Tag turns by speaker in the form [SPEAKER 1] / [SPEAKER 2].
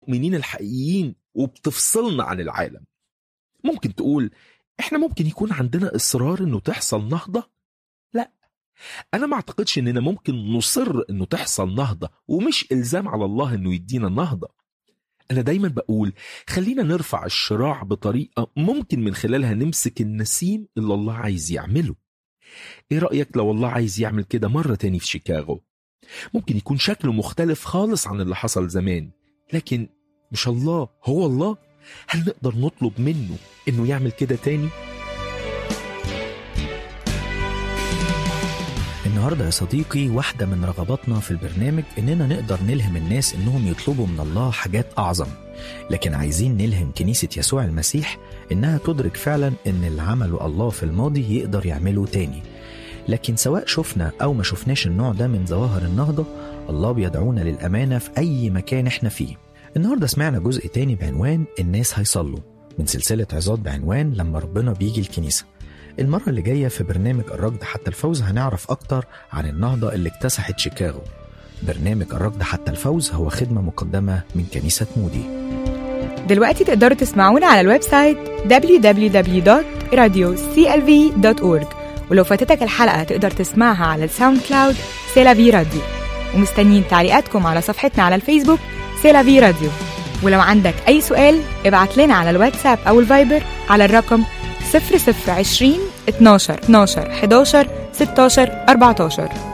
[SPEAKER 1] المؤمنين الحقيقيين وبتفصلنا عن العالم ممكن تقول احنا ممكن يكون عندنا اصرار انه تحصل نهضه لا انا ما اعتقدش اننا ممكن نصر انه تحصل نهضه ومش الزام على الله انه يدينا نهضه انا دايما بقول خلينا نرفع الشراع بطريقه ممكن من خلالها نمسك النسيم اللي الله عايز يعمله ايه رايك لو الله عايز يعمل كده مره تاني في شيكاغو ممكن يكون شكله مختلف خالص عن اللي حصل زمان لكن مش الله هو الله هل نقدر نطلب منه انه يعمل كده تاني
[SPEAKER 2] النهاردة يا صديقي واحدة من رغباتنا في البرنامج إننا نقدر نلهم الناس إنهم يطلبوا من الله حاجات أعظم لكن عايزين نلهم كنيسة يسوع المسيح إنها تدرك فعلا إن اللي عمله الله في الماضي يقدر يعمله تاني لكن سواء شفنا أو ما شفناش النوع ده من ظواهر النهضة الله بيدعونا للأمانة في أي مكان إحنا فيه النهاردة سمعنا جزء تاني بعنوان الناس هيصلوا من سلسلة عظات بعنوان لما ربنا بيجي الكنيسة المرة اللي جاية في برنامج الركض حتى الفوز هنعرف أكتر عن النهضة اللي اكتسحت شيكاغو برنامج الركض حتى الفوز هو خدمة مقدمة من كنيسة مودي
[SPEAKER 3] دلوقتي تقدروا تسمعونا على الويب سايت www.radioclv.org ولو فاتتك الحلقة تقدر تسمعها على الساوند كلاود سيلافي راديو ومستنيين تعليقاتكم على صفحتنا على الفيسبوك سيلافي راديو ولو عندك أي سؤال ابعت لنا على الواتساب أو الفايبر على الرقم 0020 12 12 11 16 14